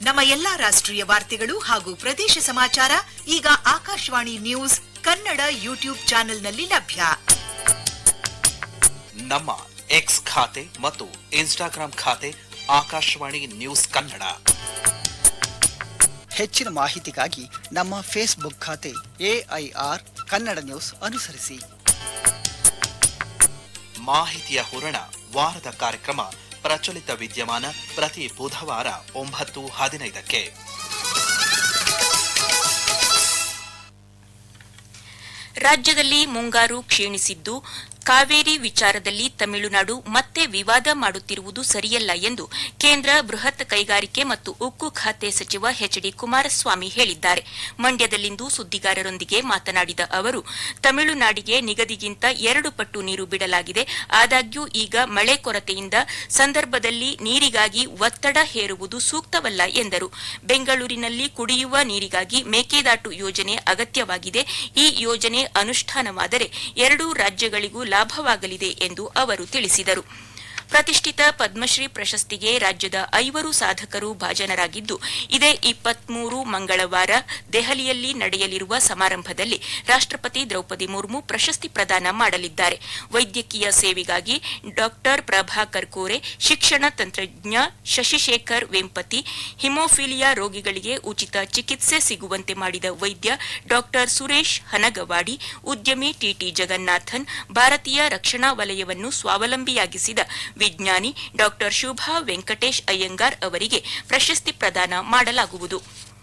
ನಮ್ಮ ಎಲ್ಲಾ ರಾಷ್ಟ್ರೀಯ ವಾರ್ತೆಗಳು ಹಾಗೂ ಪ್ರದೇಶ ಸಮಾಚಾರ ಈಗ ಆಕಾಶವಾಣಿ ನ್ಯೂಸ್ ಕನ್ನಡ ಯೂಟ್ಯೂಬ್ ಚಾನೆಲ್ನಲ್ಲಿ ಲಭ್ಯ ನಮ್ಮ ಎಕ್ಸ್ ಖಾತೆ ಮತ್ತು ಇನ್ಸ್ಟಾಗ್ರಾಂ ಖಾತೆ ಆಕಾಶವಾಣಿ ನ್ಯೂಸ್ ಕನ್ನಡ ಹೆಚ್ಚಿನ ಮಾಹಿತಿಗಾಗಿ ನಮ್ಮ ಫೇಸ್ಬುಕ್ ಖಾತೆ ಎಐಆರ್ ಕನ್ನಡ ನ್ಯೂಸ್ ಅನುಸರಿಸಿ ಮಾಹಿತಿಯ ಹೂರಣ ವಾರದ ಕಾರ್ಯಕ್ರಮ ಪ್ರಚಲಿತ ವಿದ್ಯಮಾನ ಪ್ರತಿ ಬುಧವಾರ ಒಂಬತ್ತು ಹದಿನೈದಕ್ಕೆ ರಾಜ್ಯದಲ್ಲಿ ಮುಂಗಾರು ಕ್ಷೀಣಿಸಿದ್ದು ಕಾವೇರಿ ವಿಚಾರದಲ್ಲಿ ತಮಿಳುನಾಡು ಮತ್ತೆ ವಿವಾದ ಮಾಡುತ್ತಿರುವುದು ಸರಿಯಲ್ಲ ಎಂದು ಕೇಂದ್ರ ಬೃಹತ್ ಕೈಗಾರಿಕೆ ಮತ್ತು ಉಕ್ಕು ಖಾತೆ ಸಚಿವ ಎಚ್ ಡಿ ಕುಮಾರಸ್ವಾಮಿ ಹೇಳಿದ್ದಾರೆ ಮಂಡ್ಯದಲ್ಲಿಂದು ಸುದ್ದಿಗಾರರೊಂದಿಗೆ ಮಾತನಾಡಿದ ಅವರು ತಮಿಳುನಾಡಿಗೆ ನಿಗದಿಗಿಂತ ಎರಡು ಪಟ್ಟು ನೀರು ಬಿಡಲಾಗಿದೆ ಆದಾಗ್ಯೂ ಈಗ ಮಳೆ ಕೊರತೆಯಿಂದ ಸಂದರ್ಭದಲ್ಲಿ ನೀರಿಗಾಗಿ ಒತ್ತಡ ಹೇರುವುದು ಸೂಕ್ತವಲ್ಲ ಎಂದರು ಬೆಂಗಳೂರಿನಲ್ಲಿ ಕುಡಿಯುವ ನೀರಿಗಾಗಿ ಮೇಕೆದಾಟು ಯೋಜನೆ ಅಗತ್ಯವಾಗಿದೆ ಈ ಯೋಜನೆ ಅನುಷ್ಠಾನವಾದರೆ ಎರಡೂ ರಾಜ್ಯಗಳಿಗೂ ಲಾಭವಾಗಲಿದೆ ಎಂದು ಅವರು ತಿಳಿಸಿದರು ಪ್ರತಿಷ್ಠಿತ ಪದ್ಮಶ್ರೀ ಪ್ರಶಸ್ತಿಗೆ ರಾಜ್ಯದ ಐವರು ಸಾಧಕರು ಭಾಜನರಾಗಿದ್ದು ಇದೇ ಇಪ್ಪತ್ಮೂರು ಮಂಗಳವಾರ ದೆಹಲಿಯಲ್ಲಿ ನಡೆಯಲಿರುವ ಸಮಾರಂಭದಲ್ಲಿ ರಾಷ್ಟಪತಿ ದ್ರೌಪದಿ ಮುರ್ಮು ಪ್ರಶಸ್ತಿ ಪ್ರದಾನ ಮಾಡಲಿದ್ದಾರೆ ವೈದ್ಯಕೀಯ ಸೇವೆಗಾಗಿ ಡಾಕ್ಟರ್ ಪ್ರಭಾಕರ್ ಕೋರೆ ಶಿಕ್ಷಣ ತಂತ್ರಜ್ಞ ಶಶಿಶೇಖರ್ ವೆಂಪತಿ ಹಿಮೋಫಿಲಿಯಾ ರೋಗಿಗಳಿಗೆ ಉಚಿತ ಚಿಕಿತ್ಸೆ ಸಿಗುವಂತೆ ಮಾಡಿದ ವೈದ್ಯ ಡಾಕ್ಟರ್ ಸುರೇಶ್ ಹನಗವಾಡಿ ಉದ್ಯಮಿ ಟಿಟಿ ಜಗನ್ನಾಥನ್ ಭಾರತೀಯ ರಕ್ಷಣಾ ವಲಯವನ್ನು ಸ್ವಾವಲಂಬಿಯಾಗಿಸಿದ ವಿಜ್ಞಾನಿ ಡಾಕ್ಟರ್ ಶುಭಾ ವೆಂಕಟೇಶ್ ಅಯ್ಯಂಗಾರ್ ಅವರಿಗೆ ಪ್ರಶಸ್ತಿ ಪ್ರದಾನ ಮಾಡಲಾಗುವುದು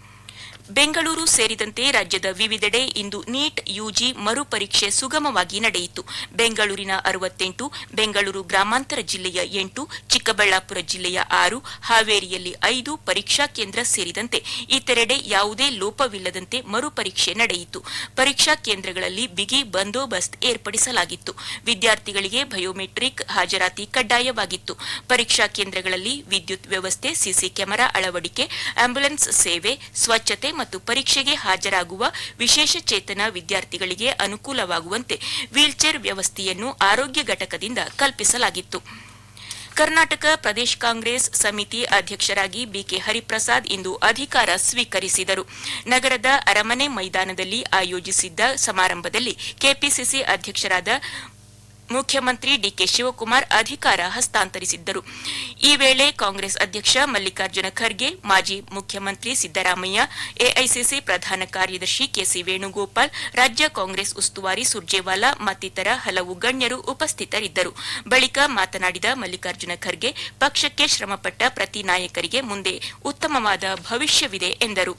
ಬೆಂಗಳೂರು ಸೇರಿದಂತೆ ರಾಜ್ಯದ ವಿವಿಧೆಡೆ ಇಂದು ನೀಟ್ ಯುಜಿ ಮರುಪರೀಕ್ಷೆ ಸುಗಮವಾಗಿ ನಡೆಯಿತು ಬೆಂಗಳೂರಿನ ಅರವತ್ತೆಂಟು ಬೆಂಗಳೂರು ಗ್ರಾಮಾಂತರ ಜಿಲ್ಲೆಯ ಎಂಟು ಚಿಕ್ಕಬಳ್ಳಾಪುರ ಜಿಲ್ಲೆಯ ಆರು ಹಾವೇರಿಯಲ್ಲಿ ಐದು ಪರೀಕ್ಷಾ ಕೇಂದ್ರ ಸೇರಿದಂತೆ ಇತರೆಡೆ ಯಾವುದೇ ಲೋಪವಿಲ್ಲದಂತೆ ಮರುಪರೀಕ್ಷೆ ನಡೆಯಿತು ಪರೀಕ್ಷಾ ಕೇಂದ್ರಗಳಲ್ಲಿ ಬಿಗಿ ಬಂದೋಬಸ್ತ್ ಏರ್ಪಡಿಸಲಾಗಿತ್ತು ವಿದ್ಯಾರ್ಥಿಗಳಿಗೆ ಬಯೋಮೆಟ್ರಿಕ್ ಹಾಜರಾತಿ ಕಡ್ಡಾಯವಾಗಿತ್ತು ಪರೀಕ್ಷಾ ಕೇಂದ್ರಗಳಲ್ಲಿ ವಿದ್ಯುತ್ ವ್ಯವಸ್ಥೆ ಸಿಸಿ ಕ್ಯಾಮೆರಾ ಅಳವಡಿಕೆ ಆಂಬ್ಯುಲೆನ್ಸ್ ಸೇವೆ ಸ್ವಚ್ಛತೆ ಮತ್ತು ಪರೀಕ್ಷೆಗೆ ಹಾಜರಾಗುವ ವಿಶೇಷ ಚೇತನ ವಿದ್ಯಾರ್ಥಿಗಳಿಗೆ ಅನುಕೂಲವಾಗುವಂತೆ ವೀಲ್ಚೇರ್ ವ್ಯವಸ್ಥೆಯನ್ನು ಆರೋಗ್ಯ ಘಟಕದಿಂದ ಕಲ್ಪಿಸಲಾಗಿತ್ತು ಕರ್ನಾಟಕ ಪ್ರದೇಶ ಕಾಂಗ್ರೆಸ್ ಸಮಿತಿ ಅಧ್ಯಕ್ಷರಾಗಿ ಬಿಕೆ ಹರಿಪ್ರಸಾದ್ ಇಂದು ಅಧಿಕಾರ ಸ್ವೀಕರಿಸಿದರು ನಗರದ ಅರಮನೆ ಮೈದಾನದಲ್ಲಿ ಆಯೋಜಿಸಿದ್ದ ಸಮಾರಂಭದಲ್ಲಿ ಕೆಪಿಸಿಸಿ ಅಧ್ಯಕ್ಷರಾದ ಮುಖ್ಯಮಂತ್ರಿ ಡಿಕೆ ಶಿವಕುಮಾರ್ ಅಧಿಕಾರ ಹಸ್ತಾಂತರಿಸಿದ್ದರು ಈ ವೇಳೆ ಕಾಂಗ್ರೆಸ್ ಅಧ್ಯಕ್ಷ ಮಲ್ಲಿಕಾರ್ಜುನ ಖರ್ಗೆ ಮಾಜಿ ಮುಖ್ಯಮಂತ್ರಿ ಸಿದ್ದರಾಮಯ್ಯ ಎಐಸಿಸಿ ಪ್ರಧಾನ ಕಾರ್ಯದರ್ಶಿ ಕೆಸಿ ವೇಣುಗೋಪಾಲ್ ರಾಜ್ಯ ಕಾಂಗ್ರೆಸ್ ಉಸ್ತುವಾರಿ ಸುರ್ಜೇವಾಲಾ ಮತ್ತಿತರ ಹಲವು ಗಣ್ಯರು ಉಪಸ್ಥಿತರಿದ್ದರು ಬಳಿಕ ಮಾತನಾಡಿದ ಮಲ್ಲಿಕಾರ್ಜುನ ಖರ್ಗೆ ಪಕ್ಷಕ್ಕೆ ಶ್ರಮಪಟ್ಟ ಪ್ರತಿ ನಾಯಕರಿಗೆ ಮುಂದೆ ಉತ್ತಮವಾದ ಭವಿಷ್ಯವಿದೆ ಎಂದರು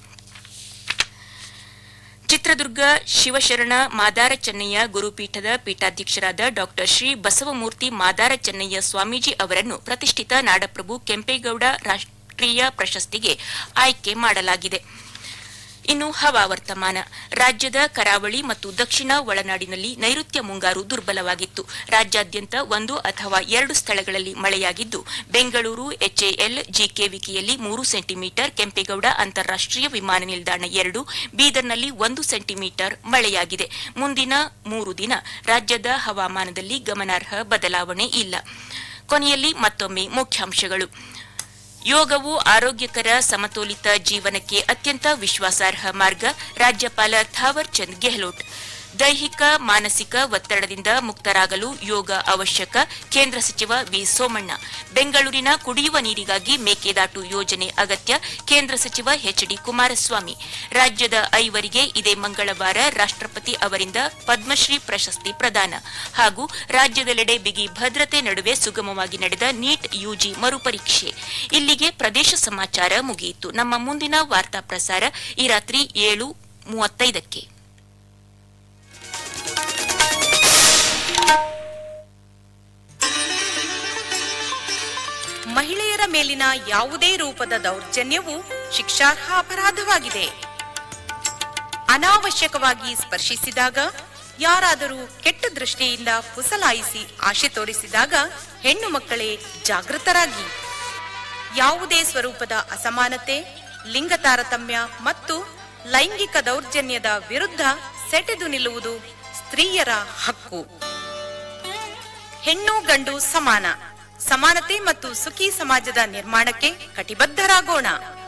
ಚಿತ್ರದುರ್ಗ ಶಿವಶರಣ ಮಾದಾರ ಚೆನ್ನಯ್ಯ ಗುರುಪೀಠದ ಪೀಠಾಧ್ಯಕ್ಷರಾದ ಡಾ ಶ್ರೀ ಬಸವಮೂರ್ತಿ ಮಾದಾರ ಚೆನ್ನಯ್ಯ ಸ್ವಾಮೀಜಿ ಅವರನ್ನು ಪ್ರತಿಷ್ಠಿತ ನಾಡಪ್ರಭು ಕೆಂಪೇಗೌಡ ರಾಷ್ಟ್ರೀಯ ಪ್ರಶಸ್ತಿಗೆ ಆಯ್ಕೆ ಮಾಡಲಾಗಿದೆ ಇನ್ನು ಹವಾವರ್ತಮಾನ ರಾಜ್ಯದ ಕರಾವಳಿ ಮತ್ತು ದಕ್ಷಿಣ ಒಳನಾಡಿನಲ್ಲಿ ನೈಋತ್ಯ ಮುಂಗಾರು ದುರ್ಬಲವಾಗಿತ್ತು ರಾಜ್ಯಾದ್ಯಂತ ಒಂದು ಅಥವಾ ಎರಡು ಸ್ಥಳಗಳಲ್ಲಿ ಮಳೆಯಾಗಿದ್ದು ಬೆಂಗಳೂರು ಎಚ್ಎಎಲ್ ಜಿಕೆವಿಕೆಯಲ್ಲಿ ಮೂರು ಸೆಂಟಿಮೀಟರ್ ಕೆಂಪೇಗೌಡ ಅಂತಾರಾಷ್ಟೀಯ ವಿಮಾನ ನಿಲ್ದಾಣ ಎರಡು ಬೀದರ್ನಲ್ಲಿ ಒಂದು ಸೆಂಟಿಮೀಟರ್ ಮಳೆಯಾಗಿದೆ ಮುಂದಿನ ಮೂರು ದಿನ ರಾಜ್ಯದ ಹವಾಮಾನದಲ್ಲಿ ಗಮನಾರ್ಹ ಬದಲಾವಣೆ ಇಲ್ಲ ಕೊನೆಯಲ್ಲಿ ಮತ್ತೊಮ್ಮೆ ಮುಖ್ಯಾಂಶಗಳು ಯೋಗವು ಆರೋಗ್ಯಕರ ಸಮತೋಲಿತ ಜೀವನಕ್ಕೆ ಅತ್ಯಂತ ವಿಶ್ವಾಸಾರ್ಹ ಮಾರ್ಗ ರಾಜ್ಯಪಾಲ ಥಾವರ್ ಚಂದ್ ಗೆಹ್ಲೋಟ್ ದೈಹಿಕ ಮಾನಸಿಕ ಒತ್ತಡದಿಂದ ಮುಕ್ತರಾಗಲು ಯೋಗ ಅವಶ್ಯಕ ಕೇಂದ್ರ ಸಚಿವ ವಿ ಸೋಮಣ್ಣ ಬೆಂಗಳೂರಿನ ಕುಡಿಯುವ ನೀರಿಗಾಗಿ ಮೇಕೆದಾಟು ಯೋಜನೆ ಅಗತ್ಯ ಕೇಂದ್ರ ಸಚಿವ ಎಚ್ ಡಿ ಕುಮಾರಸ್ವಾಮಿ ರಾಜ್ಯದ ಐವರಿಗೆ ಇದೇ ಮಂಗಳವಾರ ರಾಷ್ಟ್ರಪತಿ ಅವರಿಂದ ಪದ್ಮಶ್ರೀ ಪ್ರಶಸ್ತಿ ಪ್ರದಾನ ಹಾಗೂ ರಾಜ್ಯದೆಲ್ಲೆಡೆ ಬಿಗಿ ಭದ್ರತೆ ನಡುವೆ ಸುಗಮವಾಗಿ ನಡೆದ ನೀಟ್ ಯುಜಿ ಮರುಪರೀಕ್ಷೆ ಇಲ್ಲಿಗೆ ಪ್ರದೇಶ ಸಮಾಚಾರ ಮುಗಿಯಿತು ನಮ್ಮ ಮುಂದಿನ ವಾರ್ತಾ ಪ್ರಸಾರ ಈ ರಾತ್ರಿ ಏಳು ಮೂವತ್ತೈದಕ್ಕೆ ಮಹಿಳೆಯರ ಮೇಲಿನ ಯಾವುದೇ ರೂಪದ ದೌರ್ಜನ್ಯವು ಶಿಕ್ಷಾರ್ಹ ಅಪರಾಧವಾಗಿದೆ ಅನಾವಶ್ಯಕವಾಗಿ ಸ್ಪರ್ಶಿಸಿದಾಗ ಯಾರಾದರೂ ಕೆಟ್ಟ ದೃಷ್ಟಿಯಿಂದ ಪುಸಲಾಯಿಸಿ ಆಶೆ ತೋರಿಸಿದಾಗ ಹೆಣ್ಣು ಮಕ್ಕಳೇ ಜಾಗೃತರಾಗಿ ಯಾವುದೇ ಸ್ವರೂಪದ ಅಸಮಾನತೆ ಲಿಂಗ ತಾರತಮ್ಯ ಮತ್ತು ಲೈಂಗಿಕ ದೌರ್ಜನ್ಯದ ವಿರುದ್ಧ ಸೆಟೆದು ನಿಲ್ಲುವುದು ಸ್ತ್ರೀಯರ ಹಕ್ಕು ಹೆಣ್ಣು ಗಂಡು ಸಮಾನ ಸಮಾನತೆ ಮತ್ತು ಸುಖಿ ಸಮಾಜದ ನಿರ್ಮಾಣಕ್ಕೆ ಕಟಿಬದ್ಧರಾಗೋಣ